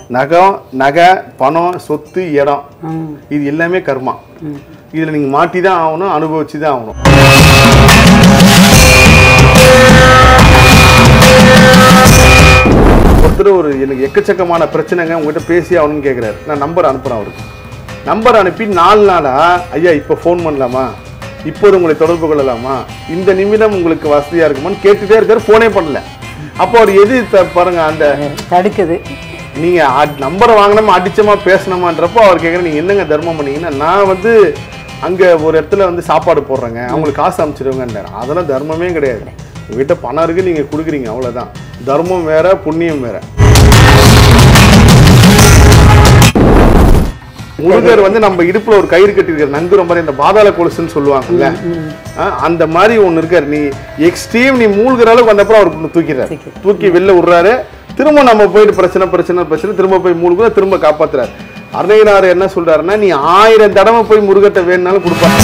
நகம் நகை பணம் சொத்து இடம் ம் இது எல்லாமே கர்மா இதில் நீங்கள் மாட்டி தான் ஆகணும் அனுபவிச்சு தான் ஆகணும் ஒருத்தர் ஒரு எனக்கு எக்கச்சக்கமான பிரச்சனைங்க உங்ககிட்ட பேசி ஆகணும்னு கேட்குறாரு நான் நம்பர் அனுப்புகிறேன் அவருக்கு நம்பர் அனுப்பி நாலு நாளா ஐயா இப்போ ஃபோன் பண்ணலாமா இப்போது உங்களை தொடர்பு கொள்ளலாமா இந்த நிமிடம் உங்களுக்கு வசதியாக இருக்குமான்னு கேட்டுட்டே இருக்காரு ஃபோனே பண்ணல அப்போ அவர் எது த- பாருங்க அந்த தடுக்குது நீங்க அ- நம்பரை வாங்கினோமா அடிச்சோமா பேசணுமான்றப்போ அவர் கேட்குற நீங்க என்னங்க தர்மம் பண்ணீங்கன்னா நான் வந்து அங்க ஒரு இடத்துல வந்து சாப்பாடு போடுறேங்க அவங்களுக்கு காசு அனுப்பிச்சிடுவேங்கன்றாரு அதெல்லாம் தர்மமே கிடையாது உங்ககிட்ட பணம் இருக்கு நீங்க கொடுக்குறீங்க அவ்வளவுதான் தர்மம் வேற புண்ணியம் வேற முருகர் வந்து நம்ம இடுப்புல ஒரு கயிறு கட்டிருக்காரு நங்குற மாதிரி இந்த பாதாள கொலுசுன்னு சொல்லுவாங்கல்ல ஆ, அந்த மாதிரி ஒண்ணு இருக்காரு நீ எக்ஸ்ட்ரீம் நீ மூழ்கிற அளவுக்கு வந்தப்பறம் அவர் ஒண்ணு தூக்கிறாரு தூக்கி. தூக்கி வெளில விடுறாரு திரும்ப நம்ம போயிட்டு பிரச்சனை பிரச்சனை பிரச்சனை திரும்ப போய் மூழ்குற திரும்ப காப்பாத்துறாரு அருணையனார் என்ன சொல்றாருன்னா நீ ஆயிரம் தடவை போய் முருகத்தை வேணுனாலும் கொடுப்பாங்க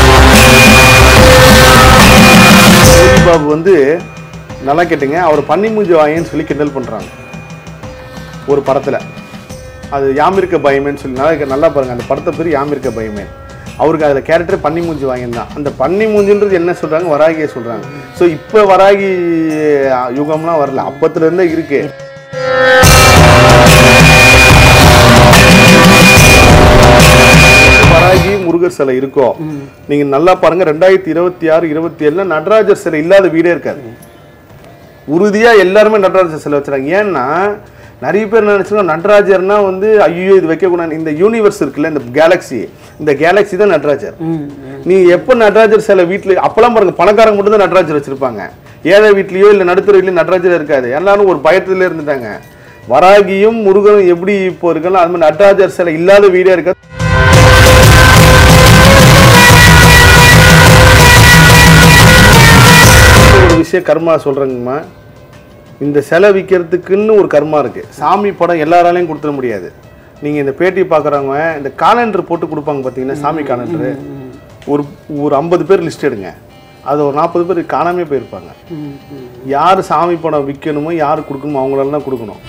யோகி பாபு வந்து நல்லா கேட்டுங்க அவர் பன்னி மூஞ்சி வாயேன்னு சொல்லி கிண்டல் பண்றாங்க ஒரு படத்துல அது யாமிருக்க பயமேன்னு சொல்லி நல்லா நல்லா பாருங்க அந்த படத்தை பேர் யாமிருக்க பயமே அவருக்கு அதில் கேரக்டர் பன்னி மூஞ்சி வாங்கியிருந்தான் அந்த பன்னி மூஞ்சின்றது என்ன சொல்றாங்க வராகியை சொல்றாங்க ஸோ இப்போ வராகி அஹ், யுகம்லாம் வரல அப்பத்துல இருந்தே இருக்கு வராகி முருகர் சிலை இருக்கோ நீங்க நல்லா பாருங்க ரெண்டாயிரத்தி இருபத்தி ஆறு இருபத்தி ஏழுல நடராஜர் சிலை இல்லாத வீடே இருக்காது உறுதியா எல்லாருமே நடராஜர் சிலை வச்சுறாங்க ஏன்னா நிறைய பேர் என்ன நினைச்சுக்கோங்க நடராஜர்னா வந்து ஐயோ இது வைக்கக்கூடாது இந்த யூனிவர்ஸ் இருக்குல்ல இந்த கேலக்ஸி இந்த கேலக்ஸி தான் நடராஜர் ம் நீ எப்போ நடராஜர் சிலை வீட்டில் அப்போல்லாம் பாருங்க பணக்காரங்க மட்டும் தான் நடராஜர் வச்சிருப்பாங்க ஏழை வீட்லயோ இல்லை நடுத்தர வீட்லயோ நடராஜர் இருக்காது எல்லாரும் ஒரு பயத்துல இருந்துட்டாங்க வராகியும் முருகனும் எப்படி இப்போ இருக்கல அது மாதிரி நடராஜர் சிலை இல்லாத வீடே இருக்காது ஒரு விஷயம் கர்மா சொல்றேங்கம்மா இந்த சிலை விற்கிறதுக்குன்னு ஒரு கர்மா இருக்கு சாமி படம் எல்லாராலையும் கொடுத்துட முடியாது நீங்க இந்த பேட்டி பார்க்குறவங்க இந்த காலண்டர் போட்டு கொடுப்பாங்க பார்த்தீங்கன்னா சாமி காலண்டர் ஒரு ஒரு ஐம்பது பேர் லிஸ்ட் எடுங்க அது ஒரு நாற்பது பேர் காணாமே போயிருப்பாங்க ம் ம் யார் சாமி படம் விற்கணுமோ யார் கொடுக்கணுமோ அவங்களெல்லாம் கொடுக்கணும்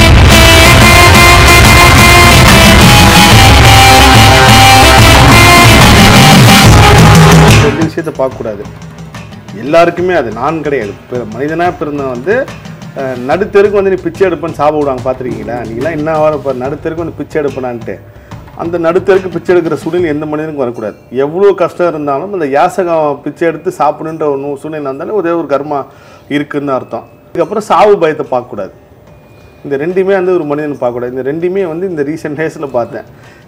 ரெண்டு விஷயத்தை பார்க்கக்கூடாது எல்லாருக்குமே அது நான் கிடையாது பிற- மனிதனா பிறந்த வந்து அஹ், நடுத்தெருக்கு வந்து நீ பிச்சை எடுப்பேன்னு சாப விடுவாங்க பார்த்துருக்கீங்களா நீங்களாம் என்ன வர இப்போ நடுத்தெருக்கு வந்து பிச்சை எடுப்பேனான்ட்டு அந்த நடுத்தருக்கு பிச்சை எடுக்கிற சூழ்நிலை எந்த மனிதனுக்கும் வரக்கூடாது எவ்வளோ கஷ்டம் இருந்தாலும் அந்த யாசகம் பிச்சை எடுத்து சாப்பிடுன்ற ஒரு நூ- சூழ்நிலை இருந்தாலும் ஒரே ஒரு கர்மா இருக்குன்னு அர்த்தம் இதுக்கப்புறம் சாவு பயத்தை பார்க்கக்கூடாது இந்த ரெண்டுமே வந்து ஒரு மனிதன் பார்க்கக்கூடாது இந்த ரெண்டுமே வந்து இந்த ரீசெண்ட் டேஸில் பார்த்தேன்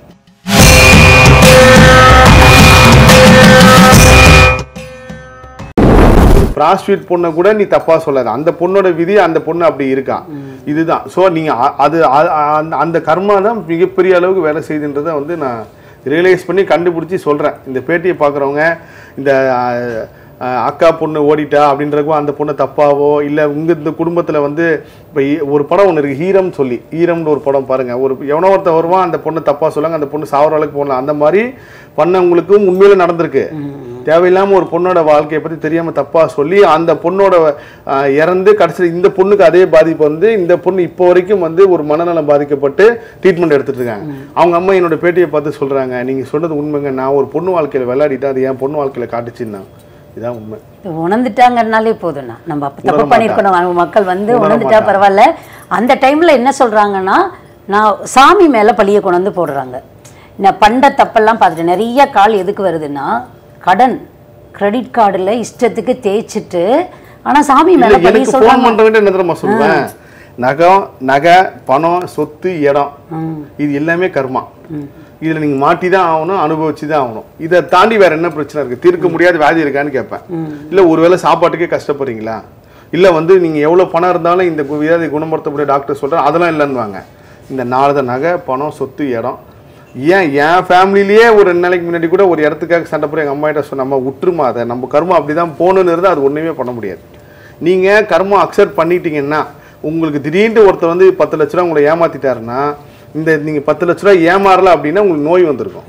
ப்ராஸ்டியூட் பொண்ணை கூட நீ தப்பா சொல்லாத அந்த பொண்ணோட விதி அந்த பொண்ணு அப்படி இருக்கான் இதுதான் ஸோ நீங்க அ- அது அ- அந்த- அந்த கர்மா தான் மிகப்பெரிய அளவுக்கு வேலை செய்யுதுன்றதை வந்து நான் ரியலைஸ் பண்ணி கண்டுபிடிச்சி சொல்றேன் இந்த பேட்டியை பார்க்குறவங்க இந்த அஹ், அஹ், அக்கா பொண்ணு ஓடிட்டா அப்படின்றப்போ அந்த பொண்ணு தப்பாவோ இல்லை உங்க இந்த குடும்பத்தில் வந்து இப்போ ஒரு படம் ஒன்று இருக்கு ஹீரம் சொல்லி ஹீரம்னு ஒரு படம் பாருங்க ஒரு எவனோ ஒருத்தன் வருவான் அந்த பொண்ணு தப்பா சொல்லுவாங்க அந்த பொண்ணு சாவர அளவுக்கு போகலாம் அந்த மாதிரி பண்ணவங்களுக்கும் உண்மையில நடந்திருக்கு தேவையில்லாம ஒரு பொண்ணோட வாழ்க்கையை பத்தி தெரியாம தப்பா சொல்லி அந்த பொண்ணோட ஆஹ், இறந்து கடைசியில் இந்த பொண்ணுக்கு அதே பாதிப்பு வந்து இந்த பொண்ணு இப்போ வரைக்கும் வந்து ஒரு மனநலம் பாதிக்கப்பட்டு ட்ரீட்மெண்ட் எடுத்துட்டு இருக்காங்க அவங்க அம்மா என்னோட பேட்டியை பார்த்து சொல்றாங்க நீங்க சொன்னது உண்மைங்க நான் ஒரு பொண்ணு வாழ்க்கையில விளையாடிட்டேன் அது என் பொண்ணு வாழ்க்கையில காட்டுச்சுன்னா இதான் உண்மை உணர்ந்துட்டாங்கன்னாலே போதும்ண்ணா நம்ம அப்ப தப்பு உணர பண்ணியிருக்கணும் அவங்க மக்கள் வந்து உணர உணர்ந்துட்டா மாட்டாங்க. பரவாயில்ல அந்த டைம்ல என்ன சொல்றாங்கன்னா நான் சாமி மேல பழிய கொண்டு வந்து போடுறாங்க நான் பண்ட தப்பெல்லாம் பார்த்துட்டு நிறைய கால் எதுக்கு வருதுன்னா கடன் கிரெடிட் கார்டுல இஷ்டத்துக்கு தேய்ச்சிட்டு ஆனா சாமி மேல இல்ல, பழிய எனக்கு ஃபோன் சொல்றாங்க பண்றவங்க என்ன தெரியுமா சொல்லுவேன் நகம் நகை பணம் சொத்து இடம் ம். இது எல்லாமே கர்மா இதுல நீங்க மாட்டி தான் ஆகணும் அனுபவிச்சு தான் ஆகணும் இதை தாண்டி வேற என்ன பிரச்சனை இருக்கு தீர்க்க முடியாத வியாதி இருக்கான்னு கேட்பேன் இல்ல ஒருவேளை சாப்பாட்டுக்கே கஷ்டப்படுறீங்களா இல்ல வந்து நீங்க எவ்வளவு பணம் இருந்தாலும் இந்த கு- வியாதி குணப்படுத்தக்கூடிய டாக்டர் சொல்றேன் அதெல்லாம் இல்லைன்னுவாங்க இந்த நாலு நகை பணம் சொத்து இடம் ஏன் என் ஃபேமிலிலேயே ஒரு ரெண்டு நாளைக்கு முன்னாடி கூட ஒரு இடத்துக்காக சண்டை போய் எங்கள் அம்மா கிட்ட சொன்ன நம்ம விட்டுருமா அதை நம்ம கர்மம் அப்படி தான் போகணுன்னு இருந்தால் அது ஒன்றுமே பண்ண முடியாது நீங்கள் கர்மம் அக்செப்ட் பண்ணிட்டீங்கன்னா உங்களுக்கு திடீர்னு ஒருத்தர் வந்து பத்து லட்ச ரூபா உங்களை ஏமாத்திட்டாருன்னா இந்த நீங்கள் பத்து லட்ச ரூபா ஏமாறல அப்படின்னா உங்களுக்கு நோய் வந்திருக்கும்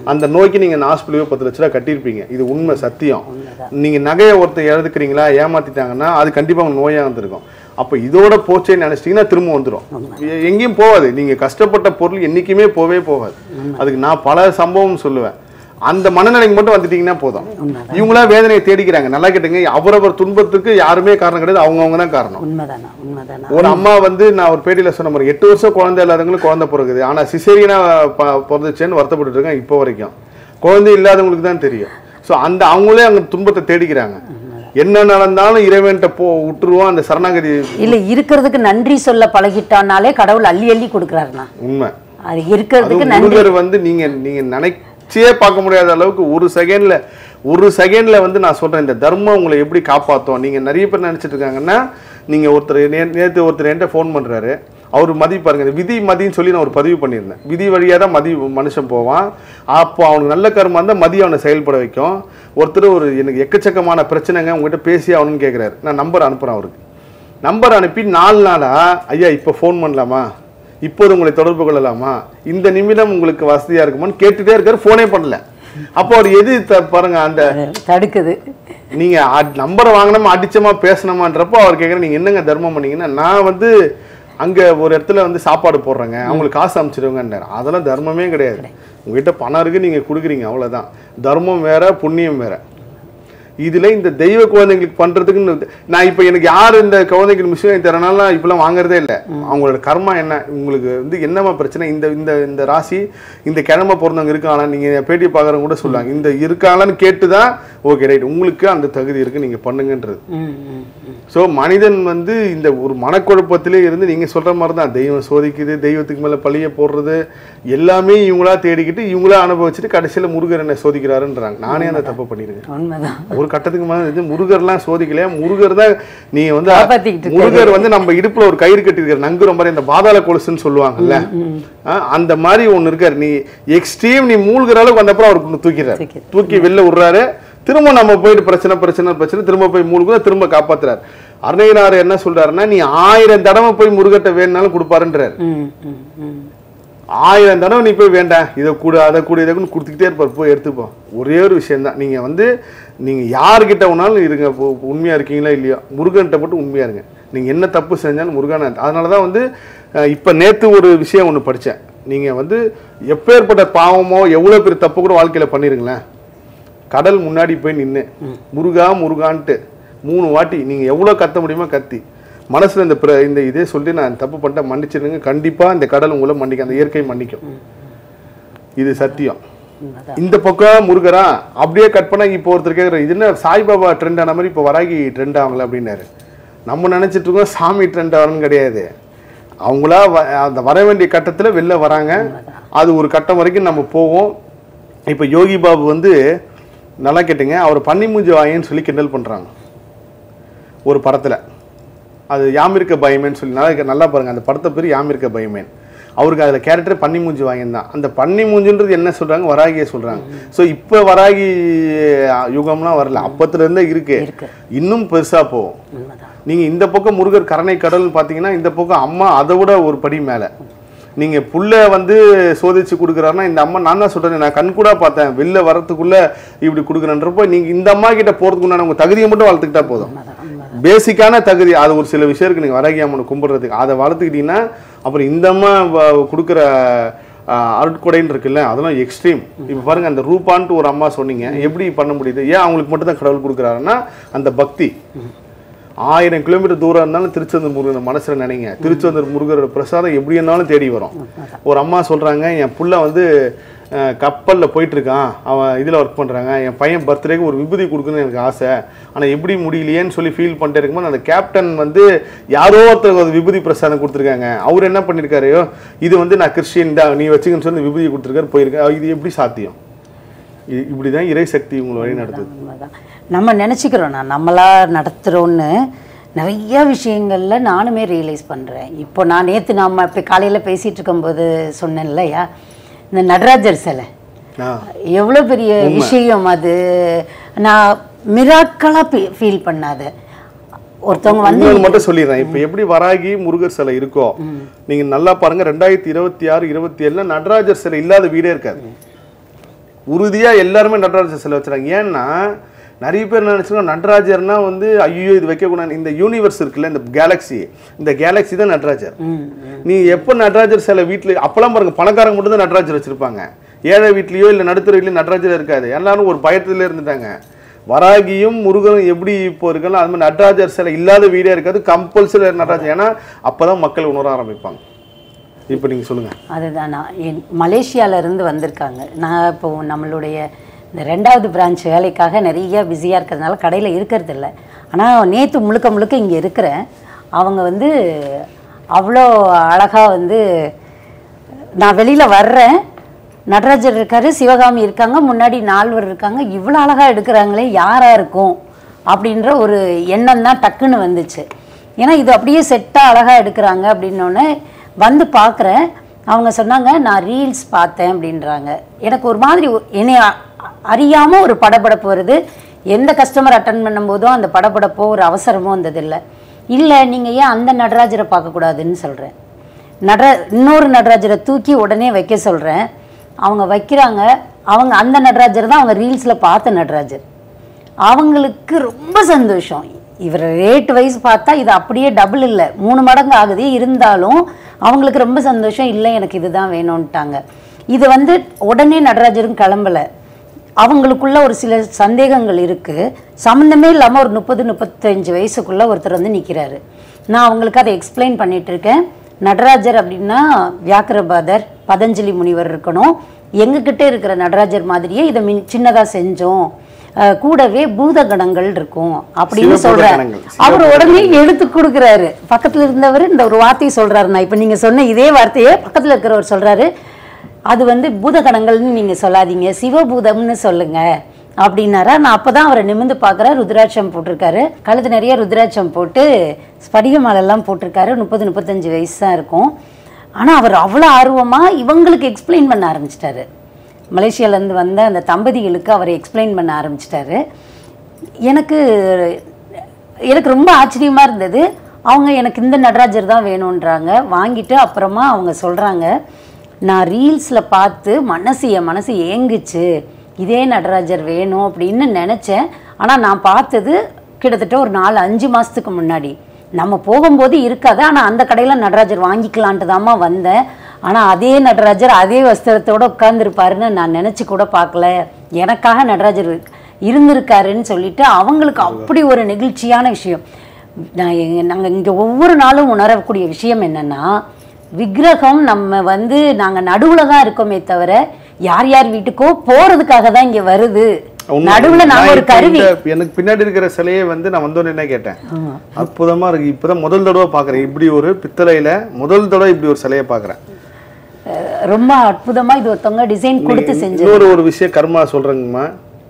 அந்த நோய்க்கு நீங்க ஹாஸ்பிட்டலுக்கு பத்து லட்ச ரூபா கட்டியிருப்பீங்க இது உண்மை சத்தியம் நீங்க நகையை ஒருத்தர் இழந்துக்கிறீங்களா ஏமாத்திட்டாங்கன்னா அது கண்டிப்பா உங்க நோயா வந்திருக்கும் அப்ப இதோட போச்சேன்னு நினைச்சிட்டீங்கன்னா திரும்ப வந்துடும் எங்கேயும் போகாது நீங்க கஷ்டப்பட்ட பொருள் என்னைக்குமே போவே போகாது அதுக்கு நான் பல சம்பவம் சொல்லுவேன் அந்த மனநிலைக்கு மட்டும் வந்துட்டீங்கன்னா போதும் இவங்களா வேதனையை தேடிக்கிறாங்க நல்லா கேட்டுங்க அவரவர் துன்பத்துக்கு யாருமே காரணம் கிடையாது அவங்கவுங்க தான் காரணம் உண்மைதானா உண்மைதானா ஒரு அம்மா வந்து நான் ஒரு பேட்டியில சொன்ன மாதிரி எட்டு வருஷம் குழந்தை இல்லாதவங்களுக்கு குழந்தை பிறகுது ஆனா சிசேரியனா பிறந்துச்சேன்னு வருத்தப்பட்டு இருக்கேன் இப்போ வரைக்கும் குழந்தை இல்லாதவங்களுக்கு தான் தெரியும் ஸோ அந்த அவங்களே அங்க துன்பத்தை தேடிக்கிறாங்க என்ன நடந்தாலும் இறைவன்கிட்ட போ விட்டுருவோம் அந்த சரணாகதி இல்ல இருக்கிறதுக்கு நன்றி சொல்ல பழகிட்டானாலே கடவுள் அள்ளி அள்ளி கொடுக்குறாருண்ணா உண்மை அது இருக்கிறதுக்கு அதுவும் நன்றி முருகர் வந்து நீங்க நீங்க நினைச்சே பார்க்க முடியாத அளவுக்கு ஒரு செகண்ட்ல ஒரு செகண்ட்ல வந்து நான் சொல்றேன் இந்த தர்மம் உங்களை எப்படி காப்பாத்தும் நீங்க நிறைய பேர் நினைச்சிட்டு இருக்காங்கன்னா நீங்க ஒருத்தர் நே- நேத்து ஒருத்தர் என்கிட்ட ஃபோன் பண்றாரு அவர் மதி பாருங்க இந்த விதி மதின்னு சொல்லி நான் ஒரு பதிவு பண்ணியிருந்தேன் விதி வழியா தான் மதி மனுஷன் போவான் அப்போ அவனுக்கு நல்ல கர்மம் இருந்தால் மதி அவனை செயல்பட வைக்கும் ஒருத்தர் ஒரு எனக்கு எக்கச்சக்கமான பிரச்சனைங்க உங்ககிட்ட பேசி ஆகணும்னு கேட்குறாரு நான் நம்பர் அனுப்புறேன் அவருக்கு நம்பர் அனுப்பி நாலு நாளா ஐயா இப்போ ஃபோன் பண்ணலாமா இப்போது உங்களை தொடர்பு கொள்ளலாமா இந்த நிமிடம் உங்களுக்கு வசதியா இருக்குமான்னு கேட்டுட்டே இருக்காரு ஃபோனே பண்ணல அப்போ அவர் எது த- பாருங்க அந்த தடுக்குது நீங்க அ- நம்பரை வாங்கினோமா அடிச்சமா பேசணுமான்றப்போ அவர் கேட்குற நீங்க என்னங்க தர்மம் பண்ணீங்கன்னா நான் வந்து அங்க ஒரு இடத்துல வந்து சாப்பாடு போடுறேங்க அவங்களுக்கு காசு அனுப்பிச்சிடுவேங்கன்றார் அதெல்லாம் தர்மமே கிடையாது உங்ககிட்ட பணம் இருக்கு நீங்க கொடுக்குறீங்க அவ்வளவுதான் தர்மம் வேற புண்ணியம் வேற இதுல இந்த தெய்வ குழந்தைங்களுக்கு பண்றதுக்குன்னு நான் இப்ப எனக்கு யார் இந்த குழந்தைங்களுக்கு மிஷின் தரனால இப்பெல்லாம் வாங்குறதே இல்லை அவங்களோட கர்மா என்ன உங்களுக்கு வந்து என்னமா பிரச்சனை இந்த இந்த இந்த ராசி இந்த கிழமை பிறந்தவங்க இருக்காங்களா நீங்க பேட்டி பார்க்குறவங்க கூட சொல்லுவாங்க இந்த இருக்காங்களான்னு கேட்டு தான் ஓகே ரைட் உங்களுக்கு அந்த தகுதி இருக்கு நீங்க பண்ணுங்கன்றது ம், ம், ம். ஸோ மனிதன் வந்து இந்த ஒரு மனக்குழப்பத்திலே இருந்து நீங்க சொல்ற மாதிரி தான் தெய்வம் சோதிக்குது தெய்வத்துக்கு மேல பழிய போடுறது எல்லாமே இவங்களா தேடிக்கிட்டு இவங்களா அனுபவிச்சுட்டு கடைசியில முருகர் என்ன சோதிக்கிறாருன்றாங்க நானே அந்த தப்பு பண்ணிருக்கேன் உண்மைதான் ஒரு கட்டத்துக்கு மேல இது முருகர்லாம் சோதிக்கல முருகர் தான் நீங்க வந்து காப்பாத்திக்கிட்டு இருக்காரு. முருகர் வந்து நம்ம இடுப்புல ஒரு கயிறு கட்டிருக்காரு நங்குற மாதிரி இந்த பாதாள கொலுசுன்னு சொல்லுவாங்கல்ல ஆ, அந்த மாதிரி ஒண்ணு இருக்காரு நீ எக்ஸ்ட்ரீம் நீ மூழ்கிற அளவுக்கு வந்தப்பறம் அவருக்கு தூக்கிறாரு தூக்கிடுறாரு. தூக்கி வெளில விடுறாரு திரும்ப நம்ம போயிட்டு பிரச்சனை பிரச்சனை பிரச்சனை திரும்ப போய் மூழ்குதா திரும்ப காப்பாத்துறாரு அருணையனார் என்ன சொல்றாருன்னா நீ ஆயிரம் தடவை போய் முருகட்ட வேணுனாலும் கொடுப்பாருன்றாரு ம், ம், ம். ஆயிரம் தடவை நீ போய் வேண்டாம் இதை கூட அதை கூட இதை கூட கொடுத்துக்கிட்டே இருப்பார் போய் எடுத்துப்போம் ஒரே ஒரு விஷயம்தான் நீங்க வந்து நீங்க யார்கிட்ட வேணாலும் இருங்க இப்போ உண்மையா இருக்கீங்களா இல்லையோ முருகன்கிட்ட மட்டும் உண்மையா இருங்க நீங்க என்ன தப்பு செஞ்சாலும் முருகன் அதனால தான் வந்து அஹ், இப்ப நேத்து ஒரு விஷயம் ஒன்று படிச்சேன் நீங்க வந்து எப்பேற்பட்ட பாவமோ எவ்வளவு பெரிய தப்பு கூட வாழ்க்கையில பண்ணிருங்களேன் கடல் முன்னாடி போய் நின்று முருகா முருகான்ட்டு மூணு வாட்டி நீங்க எவ்வளவு கத்த முடியுமோ கத்தி மனசுல இந்த பிர- இந்த இதே சொல்லி நான் தப்பு பண்ணிட்டேன் மன்னிச்சிடுங்க கண்டிப்பா இந்த கடல் உங்களை மன்னிக்கும் அந்த இயற்கை மன்னிக்கும் இது சத்தியம் உண்மைதான் இந்த பக்கம் முருகரா அப்படியே கட் பண்ணா இப்போ ஒருத்தர் கேட்குற இது என்ன சாய்பாபா ட்ரெண்ட் ஆன மாதிரி இப்போ வராகி ட்ரெண்ட் ஆகல அப்படின்னாரு நம்ம நினைச்சிட்டு இருக்கோம் சாமி ட்ரெண்ட் ஆகணும்னு கிடையாது அவங்களா வ- அந்த வர வேண்டிய கட்டத்துல வெளில வராங்க அது ஒரு கட்டம் வரைக்கும் நம்ம போவோம் இப்போ யோகி பாபு வந்து நல்லா கேட்டுங்க அவர் பன்னி மூஞ்சி வாயன்னு சொல்லி கிண்டல் பண்றாங்க ஒரு படத்துல அது யாமிருக்க பயமேன்னு சொல்லி நல்லா நல்லா பாருங்க அந்த படத்தை பேர் யாமிருக்க பயமேன் அவருக்கு அதில் கேரக்டர் பன்னி மூஞ்சி வாங்கியிருந்தான் தான் அந்த பன்னி மூஞ்சின்றது என்ன சொல்றாங்க வராகியை சொல்றாங்க ஸோ இப்போ வராகி அஹ், யுகம்லாம் வரல அப்பத்துல இருந்தே இருக்கு இருக்கு. இன்னும் பெருசா போகும் உண்மைதான் நீங்க இந்த பக்கம் முருகர் கரணை கடல்னு பார்த்தீங்கன்னா இந்த பக்கம் அம்மா அதை விட ஒரு படி மேல நீங்க புள்ள வந்து சோதிச்சு கொடுக்குறாருன்னா இந்த அம்மா நான் தான் சொல்றேன் நான் கண் கூட பார்த்தேன் வெளில வரதுக்குள்ள இப்படி கொடுக்குறேன்றப்போ நீங்க இந்த அம்மா கிட்ட போறதுக்கு உண்டான உங்க தகுதியை மட்டும் வளர்த்துக்கிட்டா போதும் உண்மைதான் உண்மைதான் பேசிக்கான தகுதி அது ஒரு சில விஷயம் இருக்கு நீங்க வராகி அம்மனை கும்பிடுறதுக்கு அதை வளர்த்துக்கிட்டீங்கன்னா அப்புறம் இந்த அம்மா வ- கொடுக்குற ஆஹ், அருட்கொடைன்னு இருக்குல்ல அதெல்லாம் எக்ஸ்ட்ரீம் இப்போ பாருங்க அந்த ரூபான்ட்டு ஒரு அம்மா சொன்னீங்க எப்படி பண்ண முடியுது ஏன் அவங்களுக்கு மட்டும் தான் கடவுள் கொடுக்குறாருன்னா அந்த பக்தி ஆயிரம் கிலோமீட்டர் தூரம் இருந்தாலும் திருச்செந்தூர் முருகன் மனசுல நினைங்க திருச்செந்தூர் முருகரோட பிரசாதம் எப்படி இருந்தாலும் தேடி வரும் ஒரு அம்மா சொல்றாங்க என் புள்ள வந்து அஹ், கப்பல்ல போயிட்டு இருக்கான் அவன் இதுல ஒர்க் பண்றாங்க என் பையன் பர்த்டேக்கு ஒரு விபூதி கொடுக்கணும்னு எனக்கு ஆசை ஆனா எப்படி முடியலையேன்னு சொல்லி ஃபீல் பண்ணிட்டே இருக்கும்போது அந்த கேப்டன் வந்து யாரோ ஒருத்தருக்கு ஒரு விபூதி பிரசாதம் கொடுத்துருக்காங்க அவர் என்ன பண்ணிருக்காரு இது வந்து நான் கிறிஸ்டியன் தான் நீ வச்சுக்கன்னு சொல்லி விபூதி கொடுத்துருக்காரு போயிருக்கேன் இது எப்படி சாத்தியம் இ- இப்படிதான் இறை சக்தி உங்களை வழி நடத்துது உண்மைதான் நம்ம நினச்சிக்கிறோம் நான் நம்மளா நடத்துகிறோன்னு நிறைய விஷயங்கள்ல நானுமே ரியலைஸ் பண்ணுறேன் இப்போ நான் நேற்று நாம இப்போ காலையில் பேசிகிட்டு இருக்கும்போது சொன்னேன் இல்லையா இந்த நடராஜர் சிலை ஆ எவ்வளோ பெரிய விஷயம் அது நான் மிராக்கலாக ஃபீல் பண்ணாத ஒருத்தவங்க வந்து இன்னொன்னு மட்டும் சொல்லிடுறேன் இப்போ எப்படி வராகி முருகர் சிலை இருக்கோ நீங்க நல்லா பாருங்க ரெண்டாயிரத்தி இருபத்தி ஆறு இருபத்தி ஏழுல நடராஜர் சிலை இல்லாத வீடே இருக்காது உறுதியா எல்லாருமே நடராஜர் சிலை வச்சுறாங்க ஏன்னா நிறைய பேர் என்ன நினைச்சுக்கோங்க நடராஜர்னா வந்து ஐயோ இது வைக்கக்கூடாது இந்த யூனிவர்ஸ் இருக்குல்ல இந்த கேலக்ஸி இந்த கேலக்ஸி தான் நடராஜர் ம் நீ எப்போ நடராஜர் சிலை வீட்டில் அப்போல்லாம் பாருங்க பணக்காரங்க மட்டும் தான் நடராஜர் வச்சிருப்பாங்க ஏழை வீட்லயோ இல்லை நடுத்தர வீட்லயோ நடராஜர் இருக்காது எல்லாரும் ஒரு பயத்துல இருந்துட்டாங்க வராகியும் முருகனும் எப்படி இப்போ இருக்கணும் அது மாதிரி நடராஜர் சிலை இல்லாத வீடே இருக்காது கம்பல்சரி நடராஜர் ஏன்னா அப்பதான் மக்கள் உணர ஆரம்பிப்பாங்க இப்போ நீங்க சொல்லுங்க அதுதான் நான் என் மலேசியால இருந்து வந்திருக்காங்க நான் இப்போ நம்மளுடைய இந்த ரெண்டாவது பிரான்ச் வேலைக்காக நிறைய பிஸியாக இருக்கிறதுனால கடையில் இருக்கிறது இல்லை ஆனால் நேற்று முழுக்க முழுக்க இங்கே இருக்கிறேன் அவங்க வந்து அவ்வளோ அழகாக வந்து நான் வெளியில் வர்றேன் நடராஜர் இருக்காரு சிவகாமி இருக்காங்க முன்னாடி நால்வர் இருக்காங்க இவ்வளோ அழகாக எடுக்கிறாங்களே யாராக இருக்கும் அப்படின்ற ஒரு எண்ணம் தான் டக்குன்னு வந்துச்சு ஏன்னா இது அப்படியே செட்டாக அழகாக எடுக்கிறாங்க அப்படின்னோடனே வந்து பார்க்குறேன் அவங்க சொன்னாங்க நான் ரீல்ஸ் பார்த்தேன் அப்படின்றாங்க எனக்கு ஒரு மாதிரி ஒ- என்னை அ- அறியாமல் ஒரு படபடப்பு வருது எந்த கஸ்டமர் அட்டன் பண்ணும்போதும் அந்த படபடப்போ ஒரு அவசரமோ வந்ததில்லை இல்லை நீங்கள் ஏன் அந்த நடராஜரை பார்க்கக்கூடாதுன்னு சொல்கிறேன் நட இன்னொரு நடராஜரை தூக்கி உடனே வைக்க சொல்கிறேன் அவங்க வைக்கிறாங்க அவங்க அந்த நடராஜர் தான் அவங்க ரீல்ஸில் பார்த்த நடராஜர் அவங்களுக்கு ரொம்ப சந்தோஷம் இவர் ரேட் வைஸ் பார்த்தா இது அப்படியே டபுள் இல்லை மூணு மடங்கு ஆகுது இருந்தாலும் அவங்களுக்கு ரொம்ப சந்தோஷம் இல்லை எனக்கு இதுதான் வேணும்ட்டாங்க இது வந்து உடனே நடராஜரும் கிளம்பலை அவங்களுக்குள்ள ஒரு சில சந்தேகங்கள் இருக்கு சம்மந்தமே இல்லாமல் ஒரு முப்பது முப்பத்தஞ்சு வயசுக்குள்ள ஒருத்தர் வந்து நிற்கிறாரு நான் அவங்களுக்கு அதை எக்ஸ்பிளைன் பண்ணிட்டு இருக்கேன் நடராஜர் அப்படின்னா வியாக்கரபாதர் பதஞ்சலி முனிவர் இருக்கணும் எங்ககிட்ட இருக்கிற நடராஜர் மாதிரியே இதை மின் சின்னதாக செஞ்சோம் அஹ் கூடவே பூதகணங்கள் இருக்கும் அப்படின்னு சிவபூத சொல்றாரு கணங்கள். அவர் உடனே எடுத்து கொடுக்குறாரு பக்கத்துல இருந்தவர் இந்த ஒரு வார்த்தையை சொல்றாரு நான் இப்போ நீங்க சொன்ன இதே வார்த்தையை பக்கத்துல இருக்கிறவர் சொல்றாரு அது வந்து பூதகணங்கள்னு நீங்க சொல்லாதீங்க சிவபூதம்னு சொல்லுங்க அப்படின்னாரா நான் அப்பதான் அவரை நிமிர்ந்து பார்க்குறேன் ருத்ராட்சம் போட்டிருக்காரு கழுத்து நிறைய ருத்ராட்சம் போட்டு ஸ்படிக மாலைலாம் போட்டிருக்காரு முப்பது முப்பத்தஞ்சு வயசு தான் இருக்கும் ஆனா அவர் அவ்வளோ ஆர்வமா இவங்களுக்கு எக்ஸ்பிளைன் பண்ண ஆரம்பிச்சிட்டாரு மலேசியாலேருந்து வந்த அந்த தம்பதிகளுக்கு அவர் எக்ஸ்பிளைன் பண்ண ஆரம்பிச்சிட்டாரு எனக்கு எனக்கு ரொம்ப ஆச்சரியமா இருந்தது அவங்க எனக்கு இந்த நடராஜர் தான் வேணுன்றாங்க வாங்கிட்டு அப்புறமா அவங்க சொல்றாங்க நான் ரீல்ஸில் பார்த்து மனசு என் மனசு ஏங்குச்சு இதே நடராஜர் வேணும் அப்படின்னு நினச்சேன் ஆனால் நான் பார்த்தது கிட்டத்தட்ட ஒரு நாலு அஞ்சு மாதத்துக்கு முன்னாடி நம்ம போகும்போது இருக்காது ஆனால் அந்த கடையில் நடராஜர் வாங்கிக்கலான்ட்டு தாம்மா வந்தேன் ஆனால் அதே நடராஜர் அதே வஸ்திரத்தோட உட்கார்ந்துருப்பாருன்னு நான் நினச்சி கூட பார்க்கல எனக்காக நடராஜர் இருந்திருக்காருன்னு சொல்லிட்டு அவங்களுக்கு அப்படி ஒரு நெகிழ்ச்சியான விஷயம் நான் எங்க- நாங்க இங்க ஒவ்வொரு நாளும் உணரக்கூடிய விஷயம் என்னன்னா விக்கிரகம் நம்ம வந்து நாங்க நடுவுல தான் இருக்கோமே தவிர யார் யார் வீட்டுக்கோ போறதுக்காக தான் இங்க வருது உண்மை. நடுவுல நாங்க நான் ஒரு இப்ப கருவி இந்த- எனக்கு பின்னாடி இருக்கிற சிலையை வந்து நான் வந்தோன்னு என்ன கேட்டேன் அற்புதமா இருக்கு இப்பதான் முதல் தடவை பாக்குறேன் இப்படி ஒரு பித்தளையில முதல் தடவை இப்படி ஒரு சிலையை பாக்குறேன் அஹ், ரொம்ப அற்புதமா இது ஒருத்தவங்க டிசைன் கொடுத்து செஞ்சு இன்னொரு ஒரு விஷயம் கர்மா சொல்றேங்கம்மா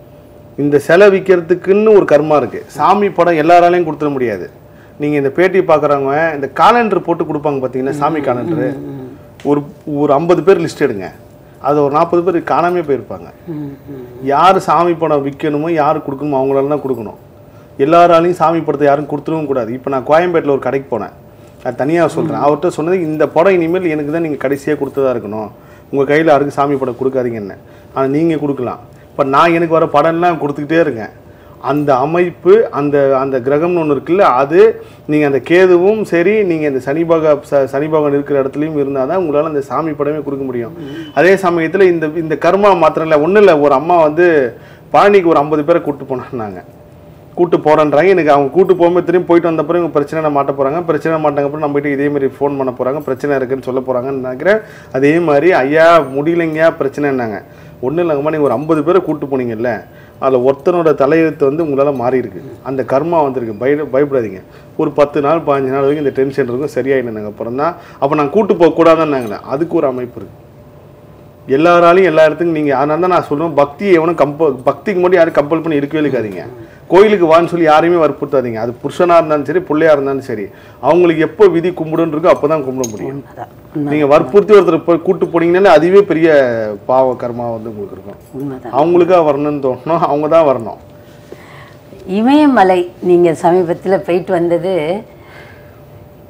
இந்த சிலை விற்கிறதுக்குன்னு ஒரு கர்மா இருக்கு சாமி படம் எல்லாராலையும் கொடுத்துட முடியாது நீங்க இந்த பேட்டி பார்க்குறவங்க இந்த காலண்டர் போட்டு கொடுப்பாங்க பார்த்தீங்கன்னா சாமி காலண்டர் ஒரு ஒரு ஐம்பது பேர் லிஸ்ட் எடுங்க அது ஒரு நாற்பது பேர் காணாமே போயிருப்பாங்க ம், ம். யார் சாமி படம் விற்கணுமோ யார் கொடுக்கணுமோ அவங்களால தான் கொடுக்கணும் எல்லாராலையும் சாமி படத்தை யாரும் கொடுத்துடவும் கூடாது இப்போ நான் கோயம்பேட்டில் ஒரு கடைக்கு போனேன் நான் தனியாக சொல்கிறேன் அவர்கிட்ட சொன்னது இந்த படம் இனிமேல் எனக்கு தான் நீங்கள் கடைசியாக கொடுத்ததா இருக்கணும் உங்கள் கையில் யாருக்கும் சாமி படம் கொடுக்காதீங்கன்னு ஆனால் நீங்கள் கொடுக்கலாம் இப்போ நான் எனக்கு வர படம்லாம் கொடுத்துக்கிட்டே இருக்கேன் அந்த அமைப்பு அந்த அந்த கிரகம்னு ஒன்று இருக்குல்ல அது நீங்கள் அந்த கேதுவும் சரி நீங்கள் இந்த சனி பக ச- சனி பகவான் இருக்கிற இடத்துலையும் இருந்தால் தான் உங்களால் அந்த சாமி படமே கொடுக்க முடியும் அதே சமயத்தில் இந்த இந்த கர்மா மாத்திரம் இல்லை ஒன்றும் இல்லை ஒரு அம்மா வந்து பழனிக்கு ஒரு ஐம்பது பேரை கூப்பிட்டு போனாங்க கூட்டு போறேன்றாங்க எனக்கு அவங்க கூட்டு போகும்போது திரும்பி போயிட்டு வந்த பிறகு இவங்க பிரச்சனை மாட்ட போறாங்க பிரச்சனை மாட்டாங்க அப்புறம் நம்ம போயிட்டு இதே மாதிரி ஃபோன் பண்ண போறாங்க பிரச்சனை இருக்குன்னு சொல்ல போறாங்கன்னு நினைக்கிறேன் அதே மாதிரி ஐயா முடியலைங்கயா பிரச்சனைன்னாங்க ஒன்றும் இல்லைங்கம்மா நீங்கள் ஒரு ஐம்பது பேரை கூட்டு போனீங்கல்ல அதில் ஒருத்தனோட தலையெழுத்து வந்து உங்களால் மாறி இருக்கு அந்த கர்மா வந்திருக்கு பய பயப்படாதீங்க ஒரு பத்து நாள் பதினஞ்சு நாள் வரைக்கும் இந்த டென்ஷன் இருக்கும் சரியாயிடுனாங்க அப்புறம் தான் அப்போ நான் கூட்டு போக கூடாதுன்னாங்களே அதுக்கு ஒரு அமைப்பு இருக்கு எல்லாராலையும் எல்லா இடத்துக்கும் நீங்கள் அதனால தான் நான் சொல்லுவேன் பக்தியை எவனும் கம்பல் பக்திக்கு மட்டும் யாரும் கம்பல் பண்ணி இருக்கவே இருக்காதீங்க கோயிலுக்கு வான்னு சொல்லி யாரையுமே வற்புறுத்தாதீங்க அது புருஷனாக இருந்தாலும் சரி பிள்ளையா இருந்தாலும் சரி அவங்களுக்கு எப்போ விதி கும்பிடுன்னு இருக்கோ அப்போ தான் கும்பிட முடியும் உண்மைதான் நீங்கள் வற்புறுத்தி ஒருத்தர் போய் கூட்டு போனீங்கன்னாலே அதுவே பெரிய பாவ கர்மா வந்து உங்களுக்கு இருக்கும் உண்மைதான் அவங்களுக்கா வரணும்னு தோணணும் அவங்க தான் வரணும் இமயமலை நீங்க சமீபத்துல போயிட்டு வந்தது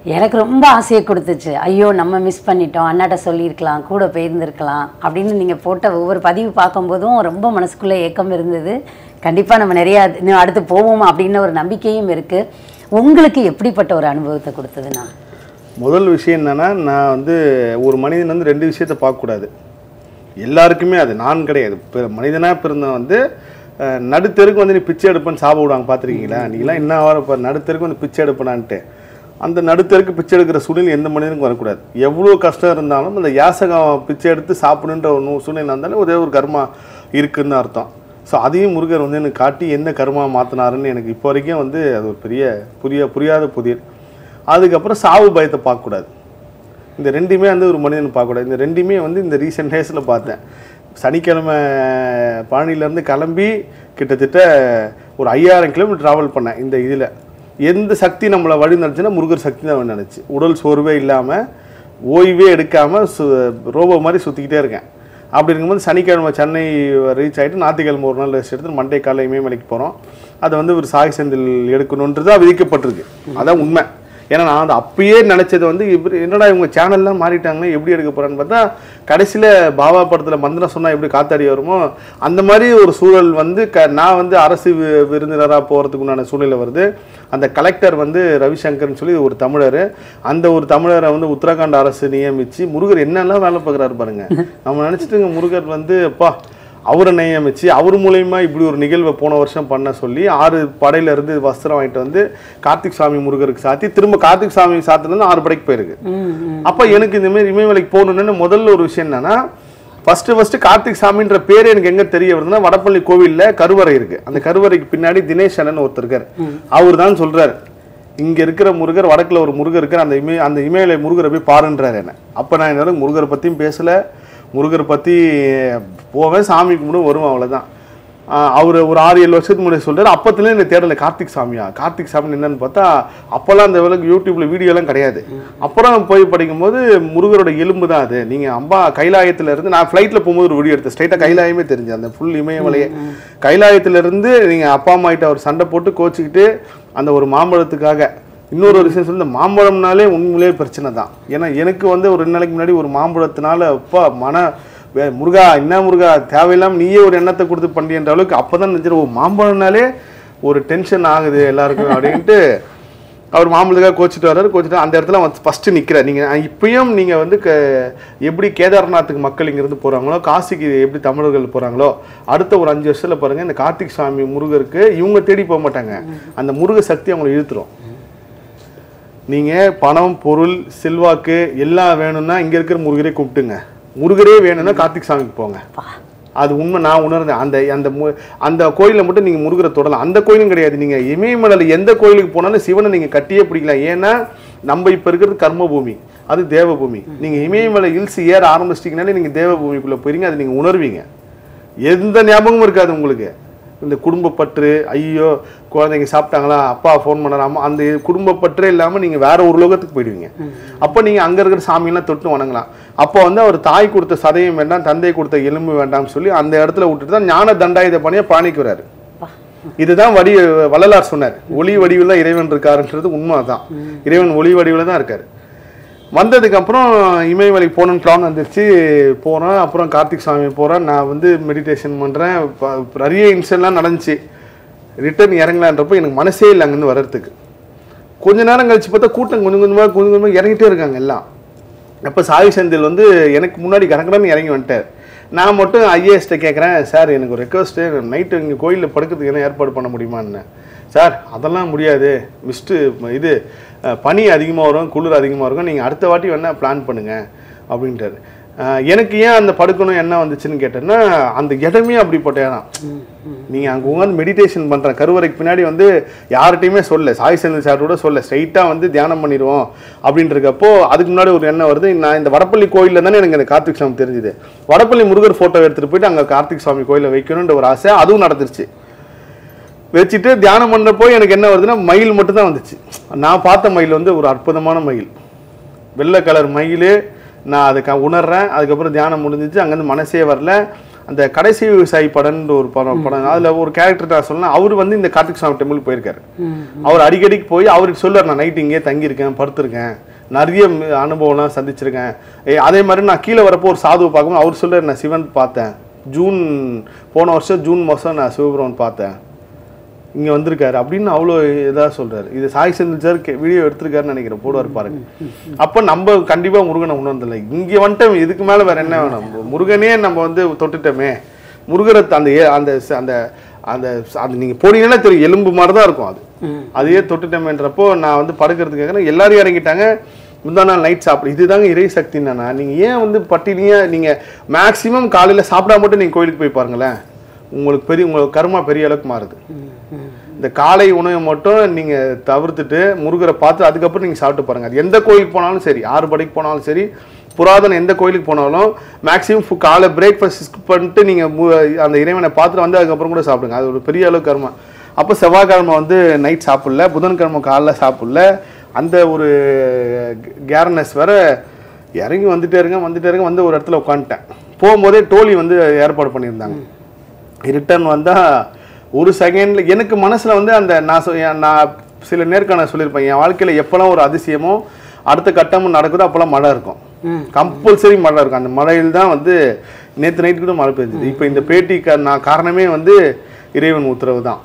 எனக்கு ரொம்ப ஆசையை கொடுத்துச்சு ஐயோ நம்ம மிஸ் பண்ணிட்டோம் அண்ணாட்ட சொல்லியிருக்கலாம் கூட போயிருந்திருக்கலாம் அப்படின்னு நீங்கள் போட்ட ஒவ்வொரு பதிவு பார்க்கும்போதும் ரொம்ப மனசுக்குள்ளே ஏக்கம் இருந்தது கண்டிப்பாக நம்ம நிறையா இன்னும் அடுத்து போவோம் அப்படின்னு ஒரு நம்பிக்கையும் இருக்குது உங்களுக்கு எப்படிப்பட்ட ஒரு அனுபவத்தை கொடுத்ததுண்ணா முதல் விஷயம் என்னன்னா நான் வந்து ஒரு மனிதன் வந்து ரெண்டு விஷயத்தை பார்க்கக்கூடாது எல்லாருக்குமே அது நான் கிடையாது இப்போ மனிதனாக பிறந்தவன் வந்து அஹ், நடுத்தெருக்கு வந்து நீ பிச்சை எடுப்பேன்னு சாப விடுவாங்க பார்த்துருக்கீங்களா நீங்களாம் என்ன வர இப்போ நடுத்தெருக்கு வந்து பிச்சை எடுப்பேனான்ட்டு அந்த நடுத்தருக்கு பிச்சை எடுக்கிற சூழ்நிலை எந்த மனிதனுக்கும் வரக்கூடாது எவ்வளோ கஷ்டம் இருந்தாலும் அந்த யாசகம் பிச்சை எடுத்து சாப்பிடுன்ற ஒரு நூ- சூழ்நிலை இருந்தாலும் ஒரே ஒரு கர்மா இருக்குன்னு அர்த்தம் ஸோ அதையும் முருகர் வந்து எனக்கு காட்டி என்ன கர்மா மாற்றினாருன்னு எனக்கு இப்போ வரைக்கும் வந்து அது ஒரு பெரிய புரிய புரியாத புதிர் அதுக்கப்புறம் சாவு பயத்தை பார்க்கக்கூடாது இந்த ரெண்டுமே வந்து ஒரு மனிதன் பார்க்கக்கூடாது இந்த ரெண்டுமே வந்து இந்த ரீசெண்ட் டேஸில் பார்த்தேன் சனிக்கிழமை பழனியிலேருந்து கிளம்பி கிட்டத்தட்ட ஒரு ஐயாயிரம் கிலோமீட்டர் ட்ராவல் பண்ணேன் இந்த இதில் எந்த சக்தி நம்மளை வழி நடந்துச்சுன்னா முருகர் சக்தி தான் நினச்சி உடல் சோர்வே இல்லாமல் ஓய்வே எடுக்காமல் சு ரோபோ மாதிரி சுற்றிக்கிட்டே இருக்கேன் அப்படி இருக்கும்போது சனிக்கிழமை சென்னை ரீச் ஆகிட்டு ஞாயிற்றுக்கிழமை ஒரு நாள் ரெஸ்ட் எடுத்து மண்டே காலை இமயமலைக்கு போகிறோம் அதை வந்து ஒரு சாய் செந்தில் எடுக்கணுன்றது விதிக்கப்பட்டிருக்கு அதான் உண்மை ஏன்னா நான் அது அப்பயே நினச்சது வந்து இப்படி என்னடா இவங்க சேனல்லாம் மாறிட்டாங்களே எப்படி எடுக்க போகிறான்னு பார்த்தா கடைசியில் பாபா படத்தில் மந்திரம் சொன்னால் எப்படி காத்தாடி வருமோ அந்த மாதிரி ஒரு சூழல் வந்து க நான் வந்து அரசு வி- விருந்தினராக போகிறதுக்கு உண்டான சூழ்நிலை வருது அந்த கலெக்டர் வந்து ரவிசங்கர்னு சொல்லி ஒரு தமிழர் அந்த ஒரு தமிழரை வந்து உத்தரகாண்ட் அரசு நியமித்து முருகர் என்னெல்லாம் வேலை பார்க்குறாரு பாருங்க நம்ம நினச்சிட்டு முருகர் வந்து அப்பா அவரை நியமிச்சு அவர் மூலயமா இப்படி ஒரு நிகழ்வை போன வருஷம் பண்ண சொல்லி ஆறு படையில இருந்து வஸ்திரம் வாங்கிட்டு வந்து கார்த்திக் சாமி முருகருக்கு சாத்தி திரும்ப கார்த்திக் சாமி சாத்துலேருந்து ஆறு படைக்கு போயிருக்கு ம் ம் அப்ப எனக்கு இந்த மாதிரி இமயமலைக்கு போகணுன்னு முதல்ல ஒரு விஷயம் என்னன்னா ஃபர்ஸ்ட் ஃபர்ஸ்ட் கார்த்திக் சாமின்ற பேர் எனக்கு எங்க தெரிய வருதுன்னா வடப்பள்ளி கோவில்ல கருவறை இருக்கு அந்த கருவறைக்கு பின்னாடி தினேஷ் அண்ணன் ஒருத்தர் இருக்காரு அவர் தான் சொல்றாரு இங்க இருக்கிற முருகர் வடக்குல ஒரு முருகர் இருக்கார் அந்த இமய அந்த இமயமலை முருகரை போய் பாருன்றாரு என்ன அப்ப நான் என்னால முருகரை பத்தியும் பேசல முருகரை பத்தி போவேன் சாமி கும்பிடும் வருவேன் அவ்வளவுதான் அவர் ஒரு ஆறு ஏழு வருஷத்துக்கு முன்னாடி சொல்றாரு அப்பத்துல இந்த தேடல கார்த்திக் சாமியா கார்த்திக் சாமி என்னன்னு பார்த்தா அப்போல்லாம் அந்த அளவுக்கு யூடியூப்ல வீடியோலாம் கிடையாது அப்புறம் போய் படிக்கும்போது முருகரோட எலும்பு தான் அது நீங்க அம்பா கைலாயத்துல இருந்து நான் ஃப்ளைட்ல போகும்போது ஒரு வீடியோ எடுத்தேன் ஸ்ட்ரைட்டா கைலாயமே தெரிஞ்சு அந்த ஃபுல் இமயமலையே கைலாயத்துல இருந்து நீங்க அப்பா அம்மா கிட்ட அவர் சண்டை போட்டு கோச்சிக்கிட்டு அந்த ஒரு மாம்பழத்துக்காக இன்னொரு ஒரு விஷயம் சொல்லி இந்த மாம்பழம்னாலே உண்மையிலேயே பிரச்சனை தான் ஏன்னா எனக்கு வந்து ஒரு ரெண்டு நாளைக்கு முன்னாடி ஒரு மாம்பழத்தினால அப்பா மன வே- முருகா என்ன முருகா தேவையில்லாம நீயே ஒரு எண்ணத்தை கொடுத்து பண்றியன்ற அளவுக்கு அப்பதான் நினைச்சிரு ஓ மாம்பழம்னாலே ஒரு டென்ஷன் ஆகுது எல்லாருக்கும் அப்படின்ட்டு அவர் மாம்பழத்துக்காக கோச்சிட்டு வர்றாரு கோச்சிட்டு அந்த இடத்துல வந்து ஃபஸ்ட்டு நிற்கிறார் நீங்கள் இப்பயும் நீங்கள் வந்து க எப்படி கேதார்நாத்துக்கு மக்கள் இங்கேருந்து போகிறாங்களோ காசிக்கு எப்படி தமிழர்கள் போகிறாங்களோ அடுத்த ஒரு அஞ்சு வருஷத்தில் பாருங்கள் இந்த கார்த்திக் சாமி முருகருக்கு இவங்க தேடி போக மாட்டாங்க அந்த முருக சக்தி அவங்களை இழுத்துரும் நீங்கள் பணம் பொருள் செல்வாக்கு எல்லாம் வேணும்னா இங்கே இருக்கிற முருகரே கூப்பிட்டுங்க முருகரே வேணும்னா கார்த்திக் சாமிக்கு போங்க அது உண்மை நான் உணர்ந்தேன் அந்த அந்த மு- அந்த கோயிலில் மட்டும் நீங்கள் முருகரை தொடலாம் அந்த கோயிலும் கிடையாது நீங்கள் இமயமலையில் எந்த கோயிலுக்கு போனாலும் சிவனை நீங்கள் கட்டியே பிடிக்கலாம் ஏன்னா நம்ம இப்போ இருக்கிறது கர்ம பூமி அது தேவபூமி நீங்கள் இமயமலை ஹில்ஸ் ஏற ஆரம்பிச்சிட்டிங்கனாலே நீங்கள் தேவபூமிக்குள்ளே போயிருங்க அதை நீங்கள் உணர்வீங்க எந்த ஞாபகமும் இருக்காது உங்களுக்கு இந்த குடும்பப்பற்று ஐயோ குழந்தைங்க சாப்பிட்டாங்களா அப்பா ஃபோன் பண்ணலாமா அந்த குடும்பப்பற்றே இல்லாமல் நீங்கள் வேற ஒரு லோகத்துக்கு போயிடுவீங்க அப்போ நீங்கள் அங்கே இருக்கிற சாமியெல்லாம் தொட்டு வணங்கலாம் அப்போ வந்து அவர் தாய் கொடுத்த சதயம் வேண்டாம் தந்தை கொடுத்த எலும்பு வேண்டாம்னு சொல்லி அந்த இடத்துல விட்டுட்டு தான் ஞான தண்டாயுத பணியை பாணிக்கிறாரு இதுதான் வடி வள்ளலார் சொன்னார் ஒளி வடிவில் தான் இறைவன் இருக்காருன்றது உண்மை தான் இறைவன் ஒளி வடிவில் தான் இருக்காரு வந்ததுக்கு அப்புறம் இமயமலைக்கு போகணுன்னு பிளான் வந்துருச்சு போகிறேன் அப்புறம் கார்த்திக் சாமி போகிறேன் நான் வந்து மெடிடேஷன் பண்ணுறேன் நிறைய இன்சிடென்ட்லாம் நடந்துச்சு ரிட்டர்ன் இறங்கலான்றப்போ எனக்கு மனசே இல்லை அங்கேருந்து வர்றதுக்கு கொஞ்ச நேரம் கழிச்சு பார்த்தா கூட்டம் கொஞ்சம் கொஞ்சமாக கொஞ்சம் கொஞ்சமாக இறங்கிட்டே இருக்காங்க எல்லாம் அப்போ சாய் செந்தில் வந்து எனக்கு முன்னாடி கடற்கடன்னு இறங்கி வந்துட்டார் நான் மட்டும் ஐஏஎஸ்ட்டை கேட்குறேன் சார் எனக்கு ஒரு ரெக்வஸ்ட்டு நைட்டு இங்கே கோயிலில் படுக்கிறதுக்கு என்ன ஏற்பாடு பண்ண முடியுமான்னு சார் அதெல்லாம் முடியாது மிஸ்ட்டு இது அஹ், பனி அதிகமாக வரும் குளிர் அதிகமாக இருக்கும் நீங்கள் அடுத்த வாட்டி வேணால் பிளான் பண்ணுங்கள் அப்படின்ட்டாரு அஹ், எனக்கு ஏன் அந்த படுக்கணும் என்ன வந்துச்சுன்னு கேட்டேன்னா அந்த இடமே அப்படிப்பட்ட இடம் நீங்கள் அங்கே உட்காந்து மெடிடேஷன் பண்ணுற கருவறைக்கு பின்னாடி வந்து யார்கிட்டையுமே சொல்ல சாய் செந்தில் சார் கூட சொல்ல ஸ்ட்ரைட்டாக வந்து தியானம் பண்ணிடுவோம் அப்படின்றக்கப்போ அதுக்கு முன்னாடி ஒரு எண்ணம் வருது நான் இந்த வடப்பள்ளி கோயிலில் தானே எனக்கு இந்த கார்த்திக் சாமி தெரிஞ்சுது வடப்பள்ளி முருகர் ஃபோட்டோ எடுத்துகிட்டு போயிட்டு அங்கே கார்த்திக் சாமி கோயிலில் வைக்கணுன்ற ஒரு ஆசை அதுவும் நடந்துருச்சு வச்சுட்டு தியானம் பண்ணுறப்போ எனக்கு என்ன வருதுன்னா மயில் மட்டும் தான் வந்துச்சு நான் பார்த்த மயில் வந்து ஒரு அற்புதமான மயில் வெள்ளை கலர் மயில் நான் அதை க உணர்றேன் அதுக்கப்புறம் தியானம் முடிஞ்சிச்சு அங்கேருந்து மனசே வரல அந்த கடைசி விவசாயி படம்ன்ற ஒரு படம் படம் அதுல ஒரு கேரக்டர் நான் சொல்லலாம் அவர் வந்து இந்த கார்த்திக் சுவாமி டெம்பிள் போயிருக்காரு அவர் அடிக்கடிக்கு போய் அவருக்கு சொல்லுவார் நான் நைட் இங்கே தங்கியிருக்கேன் படுத்திருக்கேன் நிறைய ம- அனுபவம்லாம் சந்திச்சிருக்கேன் ஏ, அதே மாதிரி நான் கீழே வரப்போ ஒரு சாதுவை பார்க்கும்போது அவர் சொல்றாரு நான் சிவன் பார்த்தேன் ஜூன் போன வருஷம் ஜூன் மாதம் நான் சிவபெருமன் பார்த்தேன் இங்க வந்திருக்காரு அப்படின்னு அவ்வளோ இதா சொல்றாரு இது சாய் செந்தில் சார் வீடியோ எடுத்திருக்காருன்னு நினைக்கிறேன் போடுவார் பாருங்க அப்ப நம்ம கண்டிப்பா முருகனை உணர்ந்தில்லை இங்க வந்துட்டோம் இதுக்கு மேல வேற என்ன வேணும் முருகனே நம்ம வந்து தொட்டுட்டோமே முருகரை அந்த ஏ- அந்த ச- அந்த அந்த ச- அந்த நீங்க போனீங்கன்னா தெரியும் எலும்பு மாதிரி தான் இருக்கும் அது அதையே தொட்டுட்டோமேன்றப்போ நான் வந்து படுக்கிறதுக்கு கேட்குறேன் எல்லாரும் இறங்கிட்டாங்க முந்தா நாள் நைட் சாப்பிடு இதுதாங்க இறை சக்தின்னா நீங்க ஏன் வந்து பட்டினியா நீங்க மேக்சிமம் காலையில சாப்பிடாம மட்டும் நீங்க கோயிலுக்கு போய் பாருங்களேன் உங்களுக்கு பெரிய உங்களுக்கு கர்மா பெரிய அளவுக்கு மாறுது இந்த காலை உணவை மட்டும் நீங்க தவிர்த்துட்டு முருகரை பார்த்து அதுக்கப்புறம் நீங்க சாப்பிட்டு பாருங்க அது எந்த கோயிலுக்கு போனாலும் சரி ஆறு படைக்கு போனாலும் சரி புராதன எந்த கோயிலுக்கு போனாலும் மேக்ஸிமம் காலை பிரேக்ஃபாஸ்ட் ஸ்கிப் பண்ணிட்டு நீங்க மு- அந்த இறைவனை பார்த்துட்டு வந்து அதுக்கப்புறம் கூட சாப்பிடுங்க அது ஒரு பெரிய அளவு கர்மா அப்போ செவ்வாய்க்கிழமை வந்து நைட் சாப்பிடல புதன்கிழமை காலைல சாப்பிடல அந்த ஒரு கேர்னஸ் வேற இறங்கி வந்துட்டே இருங்க வந்துட்டே இருங்க வந்து ஒரு இடத்துல உட்காந்துட்டேன் போகும்போதே டோலி வந்து ஏற்பாடு பண்ணியிருந்தாங்க ரிட்டர்ன் வந்தா ஒரு செகண்ட்ல எனக்கு மனசுல வந்து அந்த நான் சொ- என் நான் சில நேர்காணல் சொல்லியிருப்பேன் என் வாழ்க்கையில எப்பெல்லாம் ஒரு அதிசயமோ அடுத்த கட்டமும் நடக்குதோ அப்பெல்லாம் மழை இருக்கும் கம்பல்சரி மழை இருக்கும் அந்த மழையில் தான் வந்து நேற்று நைட்டு கூட மழை பெஞ்சது இப்போ இந்த பேட்டிக்கு நான் காரணமே வந்து இறைவன் உத்தரவு தான்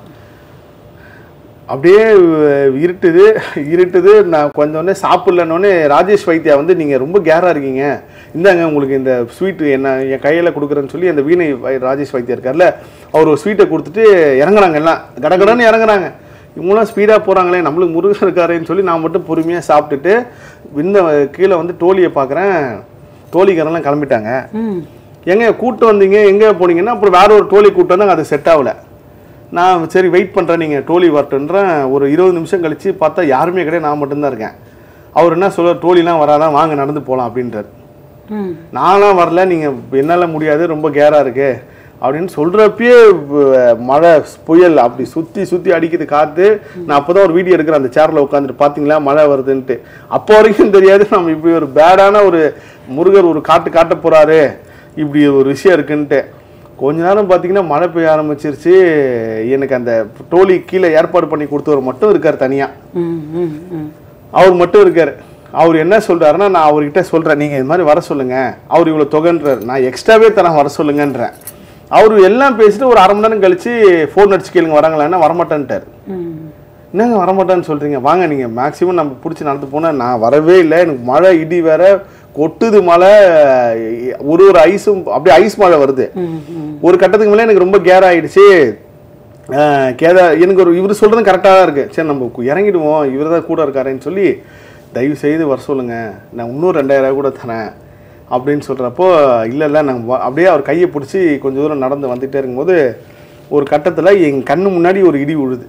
அப்படியே அஹ், இருட்டுது இருட்டுது நான் கொஞ்சம் உடனே சாப்பிட்லன்னொடனே ராஜேஷ் வைத்தியா வந்து நீங்கள் ரொம்ப கேராக இருக்கீங்க இந்தாங்க உங்களுக்கு இந்த ஸ்வீட் என்ன என் கையில் கொடுக்குறேன்னு சொல்லி அந்த வீணை வை- ராஜேஷ் வைத்தியா இருக்கார்ல அவர் ஒரு ஸ்வீட்டை கொடுத்துட்டு இறங்குறாங்க எல்லாம் கடகடன்னு இறங்குறாங்க இவங்களாம் ஸ்பீடாக போகிறாங்களே நம்மளுக்கு முருகன் இருக்காருன்னு சொல்லி நான் மட்டும் பொறுமையாக சாப்பிட்டுட்டு இந்த கீழே வந்து டோலியை பார்க்குறேன் டோலிக்காரெல்லாம் கிளம்பிட்டாங்க ம் எங்க கூட்டு வந்தீங்க எங்க போனீங்கன்னா அப்புறம் வேற ஒரு டோலி கூட்டு வந்தாங்க அது செட் ஆகல நான் சரி வெயிட் பண்றேன் நீங்க டோலி வரட்டுன்றேன் ஒரு இருபது நிமிஷம் கழிச்சு பார்த்தா யாருமே கிடையாது நான் மட்டும்தான் இருக்கேன் அவர் என்ன சொல்றார் டோலிலாம் வராதான் வாங்க நடந்து போகலாம் அப்படின்றார் ம் நான்லாம் வரல நீங்க என்னால முடியாது ரொம்ப கேரா இருக்கு அப்படின்னு சொல்றப்பயே வ- மழை புயல் அப்படி சுத்தி சுத்தி அடிக்குது காத்து நான் அப்பதான் ஒரு வீடியோ எடுக்கிறேன் அந்த சேர்ல உட்காந்துட்டு பாத்தீங்களா மழை வருதுன்ட்டு அப்போ வரைக்கும் தெரியாது நம்ம இப்படி ஒரு பேடான ஒரு முருகர் ஒரு காட்டு காட்ட போறாரு இப்படி ஒரு விஷயம் இருக்குன்ட்டு கொஞ்ச நேரம் பார்த்தீங்கன்னா மழை பெய்ய ஆரம்பிச்சிருச்சு எனக்கு அந்த டோலி கீழே ஏற்பாடு பண்ணி கொடுத்தவர் மட்டும் இருக்கார் தனியா ம் ம் ம் அவர் மட்டும் இருக்காரு அவர் என்ன சொல்றாருன்னா நான் அவர்கிட்ட சொல்றேன் நீங்க இது மாதிரி வர சொல்லுங்க அவர் இவ்வளவு தொகைன்றார் நான் எக்ஸ்ட்ராவே தரேன் வர சொல்லுங்கன்றேன் அவர் எல்லாம் பேசிட்டு ஒரு அரை மணி நேரம் கழிச்சு ஃபோன் அடிச்சு கேளுங்க வராங்களான்னா வரமாட்டேன்ட்டார் ம் என்னங்க வரமாட்டேன்னு சொல்றீங்க வாங்க நீங்க மேக்ஸிமம் நம்ம பிடிச்சி நடந்து போனா நான் வரவே இல்லை எனக்கு மழை இடி வேற கொட்டுது மழை ஒரு ஒரு ஐஸும் அப்படியே ஐஸ் மழை வருது ம் ம் ஒரு கட்டத்துக்கு மேலே எனக்கு ரொம்ப கேர் ஆயிடுச்சு அஹ் கேதா எனக்கு ஒரு இவர் சொல்றதும் கரெக்டாக தான் இருக்கு சரி நம்ம கு- இறங்கிடுவோம் இவர் தான் கூட இருக்காருன்னு சொல்லி தயவு செய்து வர சொல்லுங்க நான் இன்னும் ரெண்டாயிரம் ரூபாய் கூட தரேன் அப்படின்னு சொல்றப்போ இல்லை இல்லை நாங்கள் வ- அப்படியே அவர் கையை பிடிச்சி கொஞ்சம் தூரம் நடந்து வந்துட்டே இருக்கும்போது ஒரு கட்டத்தில் என் கண்ணு முன்னாடி ஒரு இடி விழுது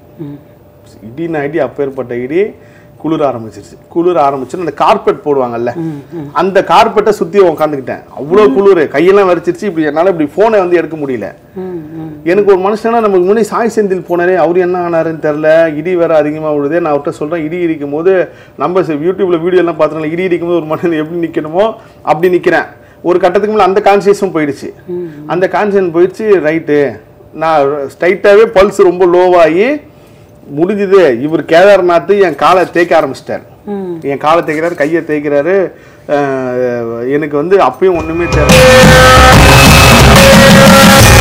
இடினா இடி அப்பேற்பட்ட இடி குளிர ஆரம்பிச்சிருச்சு குளிர ஆரம்பிச்சு அந்த கார்பெட் போடுவாங்கல்ல அந்த கார்பெட்டை சுற்றி உட்காந்துக்கிட்டேன் அவ்வளோ குளிர் கையெல்லாம் வரிச்சிருச்சு இப்படி என்னால் இப்படி ஃபோனை வந்து எடுக்க முடியல ம் ம் எனக்கு ஒரு மனுஷனா நமக்கு முன்னாடி சாய் செந்தில் போனாரே அவர் என்ன ஆனாருன்னு தெரில இடி வேற அதிகமாக விழுது நான் அவர்கிட்ட சொல்கிறேன் இடி இடிக்கும் போது நம்ம ச- யூடியூப்ல வீடியோ எல்லாம் பார்த்தோம்ல இடி இடிக்கும் போது ஒரு மனுஷன் எப்படி நிற்கணுமோ அப்படி நிற்கிறேன் ஒரு கட்டத்துக்கு மேலே அந்த கான்சியஸும் போயிடுச்சு அந்த கான்சியன் போயிடுச்சு ரைட்டு நான் ஸ்ட்ரைட்டாகவே பல்ஸ் ரொம்ப லோவாகி முடிஞ்சுது இவர் கேதார்நாத் என் காலை தேய்க்க ஆரம்பிச்சிட்டார் ம் என் காலை தேய்க்கிறாரு கையை தேய்க்கிறாரு அஹ் எனக்கு வந்து அப்பயும் ஒண்ணுமே தெரியல